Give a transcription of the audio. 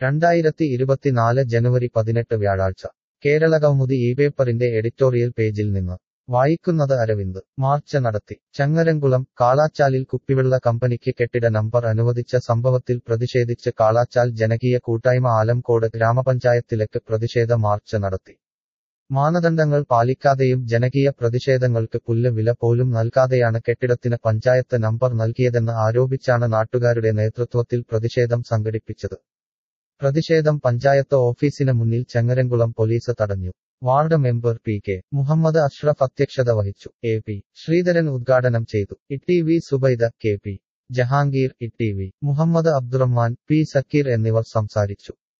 രണ്ടായിരത്തി ഇരുപത്തിനാല് ജനുവരി പതിനെട്ട് വ്യാഴാഴ്ച കേരള കൗമുദി ഈ പേപ്പറിന്റെ എഡിറ്റോറിയൽ പേജിൽ നിന്ന് വായിക്കുന്നത് അരവിന്ദ് മാർച്ച് നടത്തി ചങ്ങരംകുളം കാളാച്ചാലിൽ കുപ്പിവെള്ള കമ്പനിക്ക് കെട്ടിട നമ്പർ അനുവദിച്ച സംഭവത്തിൽ പ്രതിഷേധിച്ച് കാളാച്ചാൽ ജനകീയ കൂട്ടായ്മ ആലംകോട് ഗ്രാമപഞ്ചായത്തിലേക്ക് പ്രതിഷേധ മാർച്ച് നടത്തി മാനദണ്ഡങ്ങൾ പാലിക്കാതെയും ജനകീയ പ്രതിഷേധങ്ങൾക്ക് പുല്ല് വില പോലും നൽകാതെയാണ് കെട്ടിടത്തിന് പഞ്ചായത്ത് നമ്പർ നൽകിയതെന്ന് ആരോപിച്ചാണ് നാട്ടുകാരുടെ നേതൃത്വത്തിൽ പ്രതിഷേധം സംഘടിപ്പിച്ചത് പ്രതിഷേധം പഞ്ചായത്ത് ഓഫീസിന് മുന്നിൽ ചങ്ങരംകുളം പോലീസ് തടഞ്ഞു ward member P K Muhammad Ashraf അധ്യക്ഷത വഹിച്ചു എ പി ശ്രീധരൻ ഉദ്ഘാടനം ചെയ്തു E V Subaida K P Jahangir E V Muhammad Abdurahman P Sakkeer എന്നിവർ സംസാരിച്ചു